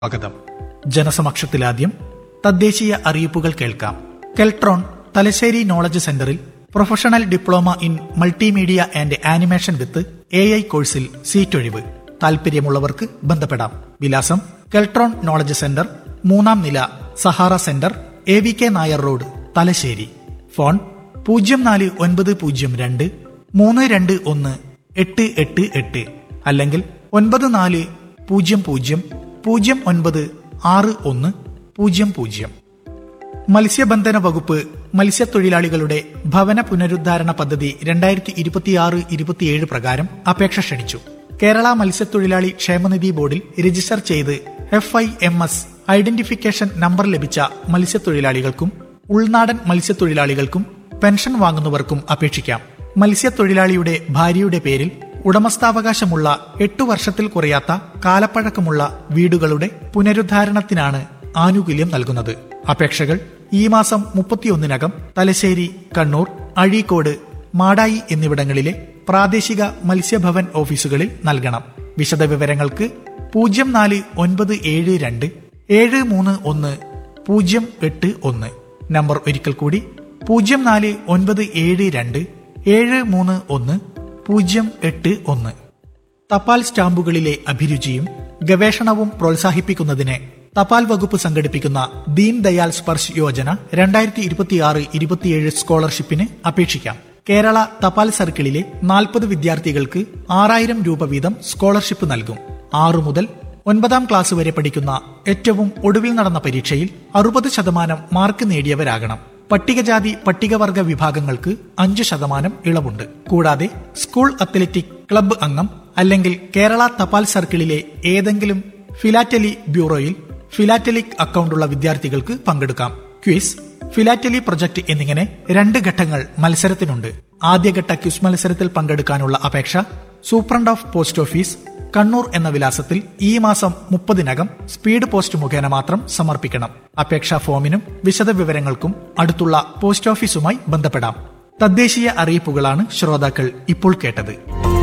സ്വാഗതം ജനസമക്ഷത്തിലാദ്യം തദ്ദേശീയ അറിയിപ്പുകൾ കേൾക്കാം കെൽട്രോൺ തലശ്ശേരി നോളജ് സെന്ററിൽ professional diploma in multimedia and animation with A I കോഴ്സിൽ സീറ്റ് ഒഴിവ് താൽപര്യമുള്ളവർക്ക് ബന്ധപ്പെടാം വിലാസം കെൽട്രോൺ നോളജ് സെന്റർ മൂന്നാം നില Sahara centre A V K Nair road Thalassery phone പൂജ്യം നാല് ഒൻപത് പൂജ്യം രണ്ട് മൂന്ന് രണ്ട് ഒന്ന് എട്ട് എട്ട് എട്ട് അല്ലെങ്കിൽ ഒൻപത് നാല് പൂജ്യം പൂജ്യം പൂജ്യം ഒൻപത് ആറ് ഒന്ന് പൂജ്യം പൂജ്യം മത്സ്യബന്ധന വകുപ്പ് മത്സ്യത്തൊഴിലാളികളുടെ ഭവന പുനരുദ്ധാരണ പദ്ധതി രണ്ടായിരത്തി ഇരുപത്തിയാറ് ഇരുപത്തിയേഴ് പ്രകാരം അപേക്ഷ ക്ഷണിച്ചു കേരള മത്സ്യത്തൊഴിലാളി ക്ഷേമനിധി ബോർഡിൽ രജിസ്റ്റർ ചെയ്ത് F I M S identification number ലഭിച്ച മത്സ്യത്തൊഴിലാളികൾക്കും ഉൾനാടൻ മത്സ്യത്തൊഴിലാളികൾക്കും പെൻഷൻ വാങ്ങുന്നവർക്കും അപേക്ഷിക്കാം മത്സ്യത്തൊഴിലാളിയുടെ ഭാര്യയുടെ പേരിൽ ഉടമസ്ഥാവകാശമുള്ള എട്ടു വർഷത്തിൽ കുറയാത്ത കാലപ്പഴക്കമുള്ള വീടുകളുടെ പുനരുദ്ധാരണത്തിനാണ് ആനുകൂല്യം നൽകുന്നത് അപേക്ഷകൾ ഈ മാസം മുപ്പത്തിയൊന്നിനകം തലശ്ശേരി കണ്ണൂർ അഴീക്കോട് മാടായി എന്നിവിടങ്ങളിലെ പ്രാദേശിക മത്സ്യഭവൻ ഓഫീസുകളിൽ നൽകണം വിശദവിവരങ്ങൾക്ക് പൂജ്യം നാല് ഒൻപത് ഏഴ് രണ്ട് ഏഴ് മൂന്ന് ഒന്ന് പൂജ്യം എട്ട് ഒന്ന് നമ്പർ ഒരിക്കൽ കൂടി പൂജ്യം നാല് ഒൻപത് ഏഴ് രണ്ട് ഏഴ് മൂന്ന് ഒന്ന് പൂജ്യം എട്ട് ഒന്ന് തപാൽ സ്റ്റാമ്പുകളിലെ അഭിരുചിയും ഗവേഷണവും പ്രോത്സാഹിപ്പിക്കുന്നതിന് തപാൽ വകുപ്പ് സംഘടിപ്പിക്കുന്ന ദീൻ ദയാൽ സ്പർശ് യോജന രണ്ടായിരത്തി ഇരുപത്തിയാറ് ഇരുപത്തിയേഴ് സ്കോളർഷിപ്പിന് അപേക്ഷിക്കാം കേരള തപാൽ സർക്കിളിലെ നാൽപ്പത് വിദ്യാർത്ഥികൾക്ക് ആറായിരം രൂപ വീതം സ്കോളർഷിപ്പ് നൽകും ആറു മുതൽ ഒൻപതാം ക്ലാസ് വരെ പഠിക്കുന്ന ഏറ്റവും ഒടുവിൽ നടന്ന പരീക്ഷയിൽ അറുപത് ശതമാനം മാർക്ക് നേടിയവരാകണം പട്ടികജാതി പട്ടികവർഗ വിഭാഗങ്ങൾക്ക് അഞ്ച് ശതമാനം ഇളവുണ്ട് കൂടാതെ സ്കൂൾ അത്ലറ്റിക് ക്ലബ്ബ് അംഗം അല്ലെങ്കിൽ കേരള തപാൽ സർക്കിളിലെ ഏതെങ്കിലും ഫിലാറ്റലി ബ്യൂറോയിൽ ഫിലാറ്റലിക് അക്കൗണ്ടുള്ള വിദ്യാർത്ഥികൾക്ക് പങ്കെടുക്കാം ക്വിസ് ഫിലാറ്റലി പ്രൊജക്ട് എന്നിങ്ങനെ രണ്ട് ഘട്ടങ്ങൾ മത്സരത്തിനുണ്ട് ആദ്യഘട്ട ക്വിസ് മത്സരത്തിൽ പങ്കെടുക്കാനുള്ള അപേക്ഷ superintendent of post office Kannur എന്ന വിലാസത്തിൽ ഈ മാസം മുപ്പതിനകം സ്പീഡ് പോസ്റ്റ് മുഖേന മാത്രം സമർപ്പിക്കണം അപേക്ഷാ ഫോമിനും വിശദവിവരങ്ങൾക്കും അടുത്തുള്ള പോസ്റ്റ് ഓഫീസുമായി ബന്ധപ്പെടാം തദ്ദേശീയ അറിയിപ്പുകളാണ് ശ്രോതാക്കൾ ഇപ്പോൾ കേട്ടത്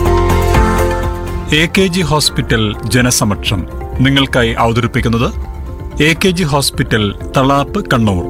എ കെ ജി ഹോസ്പിറ്റൽ ജനസമക്ഷം നിങ്ങൾക്കായി അവതരിപ്പിക്കുന്നത് A K G hospital Talap Kannur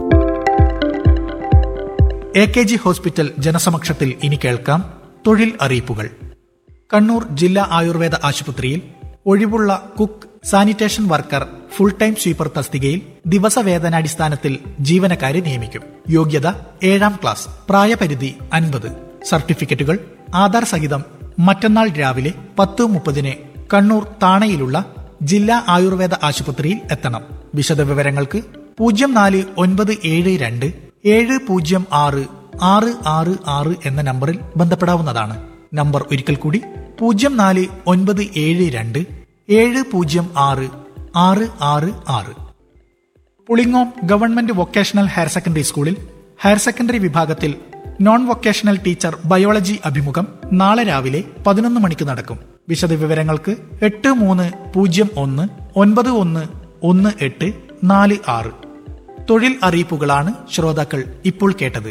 A K G hospital ജനസമക്ഷത്തിൽ ഇനി കേൾക്കാം തൊഴിൽ അറിയിപ്പുകൾ കണ്ണൂർ ജില്ലാ ആയുർവേദ ആശുപത്രിയിൽ ഒഴിവുള്ള cook sanitation worker full time sweeper തസ്തികയിൽ ദിവസവേതനാടിസ്ഥാനത്തിൽ ജീവനക്കാരെ നിയമിക്കും യോഗ്യത ഏഴാം ക്ലാസ് പ്രായപരിധി അൻപത് സർട്ടിഫിക്കറ്റുകൾ ആധാർ സഹിതം മറ്റന്നാൾ രാവിലെ പത്ത് മുപ്പതിന് കണ്ണൂർ താണയിലുള്ള ജില്ലാ ആയുർവേദ ആശുപത്രിയിൽ എത്തണം വിശദവിവരങ്ങൾക്ക് പൂജ്യം നാല് ഒൻപത് ഏഴ് രണ്ട് ഏഴ് പൂജ്യം ആറ് ആറ് ആറ് ആറ് എന്ന നമ്പറിൽ ബന്ധപ്പെടാവുന്നതാണ് നമ്പർ ഒരിക്കൽ കൂടി പൂജ്യം നാല് ഒൻപത് ഏഴ് രണ്ട് ഏഴ് പൂജ്യം ആറ് ആറ് ആറ് ആറ് Pulingome government vocational higher secondary സ്കൂളിൽ ഹയർ സെക്കൻഡറി വിഭാഗത്തിൽ നോൺ വൊക്കേഷണൽ ടീച്ചർ ബയോളജി അഭിമുഖം നാളെ രാവിലെ പതിനൊന്ന് മണിക്ക് നടക്കും വിശദവിവരങ്ങൾക്ക് എട്ട് മൂന്ന് പൂജ്യം ഒന്ന് ഒൻപത് ഒന്ന് ഒന്ന് എട്ട് നാല് ആറ് തൊഴിൽ അറിയിപ്പുകളാണ് ശ്രോതാക്കൾ ഇപ്പോൾ കേട്ടത്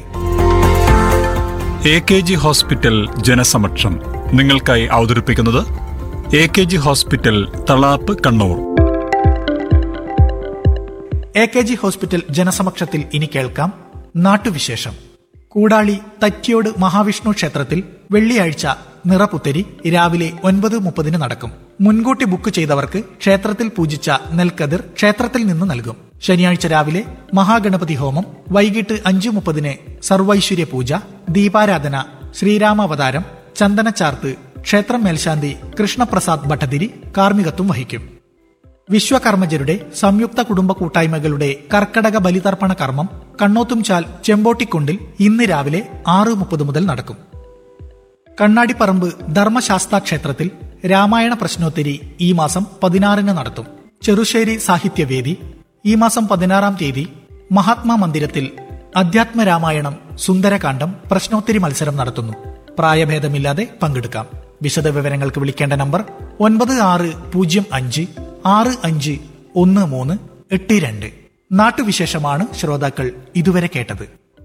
എ കെ ജി ഹോസ്പിറ്റൽ ജനസമക്ഷം നിങ്ങൾക്കായി അവതരിപ്പിക്കുന്നത് A K G hospital Talap Kannur A K G hospital ജനസമക്ഷത്തിൽ ഇനി കേൾക്കാം നാട്ടുവിശേഷം കൂടാളി തറ്റിയോട് മഹാവിഷ്ണു ക്ഷേത്രത്തിൽ വെള്ളിയാഴ്ച നിറപുത്തരി രാവിലെ ഒൻപത് മുപ്പതിന് നടക്കും മുൻകൂട്ടി ബുക്ക് ചെയ്തവർക്ക് ക്ഷേത്രത്തിൽ പൂജിച്ച നെൽക്കതിർ ക്ഷേത്രത്തിൽ നിന്ന് നൽകും ശനിയാഴ്ച രാവിലെ മഹാഗണപതി ഹോമം വൈകിട്ട് അഞ്ചു മുപ്പതിന് സർവൈശ്വര്യ പൂജ ദീപാരാധന ശ്രീരാമാവതാരം ചന്ദനച്ചാർത്ത് ക്ഷേത്രം മേൽശാന്തി കൃഷ്ണപ്രസാദ് ഭട്ടതിരി കാർമ്മികത്വം വഹിക്കും വിശ്വകർമ്മജരുടെ സംയുക്ത കുടുംബ കൂട്ടായ്മകളുടെ കർക്കടക ബലിതർപ്പണ കർമ്മം കണ്ണോത്തുംചാൽ ചെമ്പോട്ടിക്കുണ്ടിൽ ഇന്ന് രാവിലെ ആറ് മുപ്പത് മുതൽ നടക്കും കണ്ണാടിപ്പറമ്പ് ധർമ്മശാസ്താ ക്ഷേത്രത്തിൽ രാമായണ പ്രശ്നോത്തരി ഈ മാസം പതിനാറിന് നടത്തും ചെറുശ്ശേരി സാഹിത്യവേദി ഈ മാസം പതിനാറാം തീയതി മഹാത്മാ മന്ദിരത്തിൽ അധ്യാത്മരാമായണം സുന്ദരകാന്ഡം പ്രശ്നോത്തരി മത്സരം നടത്തുന്നു പ്രായഭേദമില്ലാതെ പങ്കെടുക്കാം വിശദവിവരങ്ങൾക്ക് വിളിക്കേണ്ട നമ്പർ ഒൻപത് ആറ് പൂജ്യം അഞ്ച് ആറ് അഞ്ച് ഒന്ന് മൂന്ന് എട്ട് രണ്ട് നാട്ടുവിശേഷമാണ് ശ്രോതാക്കൾ ഇതുവരെ കേട്ടത്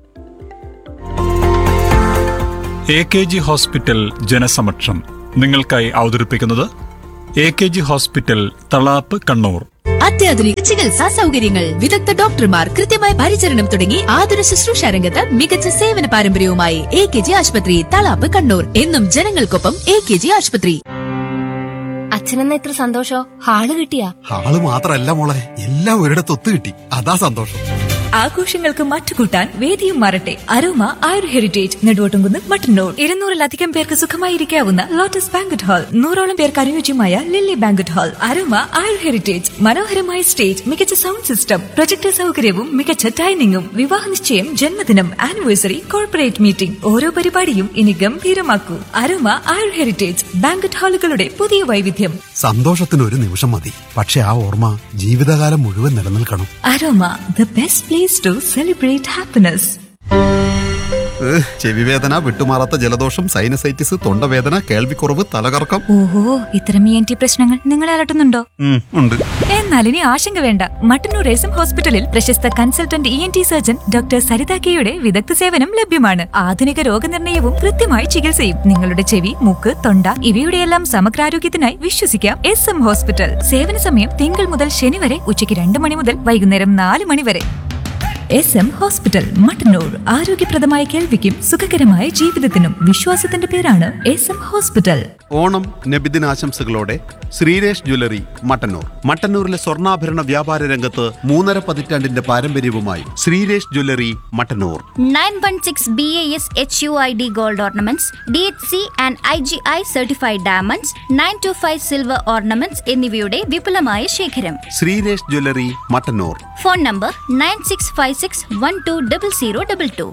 എ കെ ജി ഹോസ്പിറ്റൽ ജനസമക്ഷം നിങ്ങൾക്കായി അവതരിപ്പിക്കുന്നത് A K G hospital Talap Kannur അത്യാധുനിക ചികിത്സാ സൗകര്യങ്ങൾ വിദഗ്ധ ഡോക്ടർമാർ കൃത്യമായ പരിചരണം തുടങ്ങി ആതുര ശുശ്രൂഷ രംഗത്ത് മികച്ച സേവന പാരമ്പര്യവുമായി എ കെ ജി ആശുപത്രി തളാപ്പ് കണ്ണൂർ എന്നും ജനങ്ങൾക്കൊപ്പം എ കെ ജി ആശുപത്രി അച്ഛനെന്ന എത്ര സന്തോഷോ ഹാള് കിട്ടിയാ ആള് മാത്രല്ല മോളെ എല്ലാം ഒരിടത്ത് ഒത്തു കിട്ടി അതാ സന്തോഷം ആഘോഷങ്ങൾക്ക് മറ്റുകൂട്ടാൻ വേദിയും മാറട്ടെ അരോമ ആയുർ ഹെറിറ്റേജ് നെടുവോട്ടുംകുന്ന് മട്ടന്നൂർ ഇരുന്നൂറിലധികം പേർക്ക് സുഖമായിരിക്കാവുന്ന ലോട്ടസ് ബാങ്കറ്റ് ഹാൾ നൂറോളം പേർക്ക് അനുയോജ്യമായ lily banquet hall Aroma Ayur heritage മനോഹരമായ സ്റ്റേജ് മികച്ച സൗണ്ട് സിസ്റ്റം പ്രൊജക്ടർ സൗകര്യവും മികച്ച ഡൈനിങ്ങും വിവാഹ നിശ്ചയം ജന്മദിനം ആനിവേഴ്സറി കോർപ്പറേറ്റ് മീറ്റിംഗ് ഓരോ പരിപാടിയും ഇനി ഗംഭീരമാക്കൂ അരോമ ആയുർ ഹെറിറ്റേജ് ബാങ്കറ്റ് ഹാളുകളുടെ പുതിയ വൈവിധ്യം സന്തോഷത്തിന് ഒരു നിമിഷം മതി പക്ഷെ ആ ഓർമ്മ ജീവിതകാലം മുഴുവൻ നിലനിൽക്കണം Aroma the best place to celebrate happiness ഏഹ്, ചെവിവേദന വിട്ടുമാറാത്ത ജലദോഷം സൈനസൈറ്റിസ് തൊണ്ടവേദന കേൾവിക്കുറവ് തലകറക്കം ഓഹോ ഇത്തരം ഇ എൻ ടി പ്രശ്നങ്ങൾ നിങ്ങളെ അലട്ടുന്നുണ്ടോ ഉം, ഉണ്ട് എന്നാൽ ഇനി ആശങ്ക വേണ്ട മട്ടന്നൂർ എസ് എം ഹോസ്പിറ്റലിൽ പ്രശസ്ത consultant E N T surgeon doctor Saritha കെയുടെ വിദഗ്ധ സേവനം ലഭ്യമാണ് ആധുനിക രോഗനിർണയവും കൃത്യമായ ചികിത്സയും നിങ്ങളുടെ ചെവി മൂക്ക് തൊണ്ട ഇവയുടെയെല്ലാം സമഗ്രാരോഗ്യത്തിനായി വിശ്വസിക്കാം എസ് എം ഹോസ്പിറ്റൽ സേവന സമയം തിങ്കൾ മുതൽ ശനി വരെ ഉച്ചയ്ക്ക് രണ്ട് മണി മുതൽ വൈകുന്നേരം നാല് മണി വരെ എസ് എം ഹോസ്പിറ്റൽ മട്ടന്നൂർ ആരോഗ്യപ്രദമായ കേൾവിക്കും സുഖകരമായ ജീവിതത്തിനും വിശ്വാസത്തിന്റെ പേരാണ് എസ് എം ഹോസ്പിറ്റൽ ഓണം നബിദിനാശംസകളോടെ ശ്രീരേഷ് ജ്വല്ലറി മട്ടന്നൂർ മട്ടന്നൂരിലെ സ്വർണ്ണാഭരണ വ്യാപാര രംഗത്ത് മൂന്നര പതിറ്റാണ്ടിന്റെ പാരമ്പര്യവുമായി Sreeresh jewellery Mattannur 916 BAS HUID gold ornaments, DHC and IGI certified diamonds, 925 silver ornaments എന്നിവയുടെ വിപുലമായ ശേഖരം Sreeresh jewellery Mattannur phone number nine six five six one two double zero double two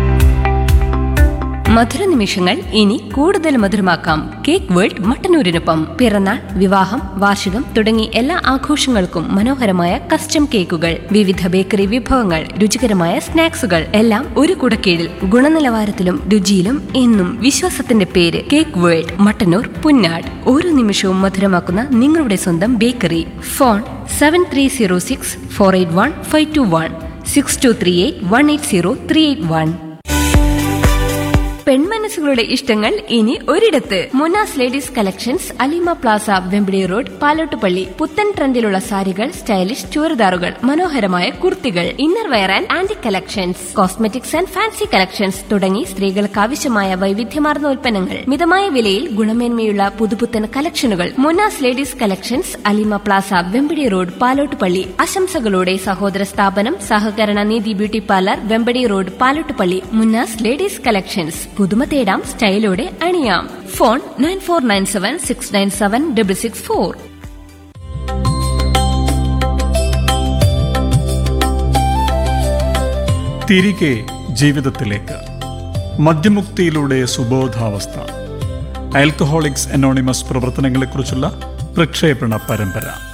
മധുര നിമിഷങ്ങൾ ഇനി കൂടുതൽ മധുരമാക്കാം കേക്ക് വേൾഡ് മട്ടന്നൂരിനൊപ്പം പിറന്നാൾ വിവാഹം വാർഷികം തുടങ്ങി എല്ലാ ആഘോഷങ്ങൾക്കും മനോഹരമായ കസ്റ്റം കേക്കുകൾ വിവിധ ബേക്കറി വിഭവങ്ങൾ രുചികരമായ സ്നാക്സുകൾ എല്ലാം ഒരു കുടക്കീഴിൽ ഗുണനിലവാരത്തിലും രുചിയിലും എന്നും വിശ്വാസത്തിന്റെ പേര് കേക്ക് വേൾഡ് മട്ടന്നൂർ പുന്നാട് ഓരോ നിമിഷവും മധുരമാക്കുന്ന നിങ്ങളുടെ സ്വന്തം bakery phone seven three zero six four eight one five two one six two three eight one eight zero three eight one പെൺമനസ്സുകളുടെ ഇഷ്ടങ്ങൾ ഇനി ഒരിടത്ത് Munas ladies collections Alima plaza Vempidi road Palottupalli പുത്തൻ ട്രെൻഡിലുള്ള സാരികൾ സ്റ്റൈലിഷ് ചുരിദാറുകൾ മനോഹരമായ കുർത്തികൾ inner wear and aunty collections cosmetics and fancy collections തുടങ്ങി സ്ത്രീകൾക്ക് ആവശ്യമായ വൈവിധ്യമാർന്ന ഉൽപ്പന്നങ്ങൾ മിതമായ വിലയിൽ ഗുണമേന്മയുള്ള പുതുപുത്തൻ കളക്ഷനുകൾ Munas ladies collections Alima plaza വെമ്പടി road Palottupalli ആശംസകളോടെ സഹോദര സ്ഥാപനം സഹകരണ നീതി beauty parlour Vempadi road Palottupalli Munnas ladies collections പുതുമ തേടാം സ്റ്റൈലോടെ അണിയാം phone nine four nine seven six nine seven double six four തിരികെ ജീവിതത്തിലേക്ക് മദ്യമുക്തിയിലൂടെ സുബോധാവസ്ഥ ആൽക്കഹോളിക്സ് അനോണിമസ് പ്രവർത്തനങ്ങളെക്കുറിച്ചുള്ള പ്രക്ഷേപണ പരമ്പര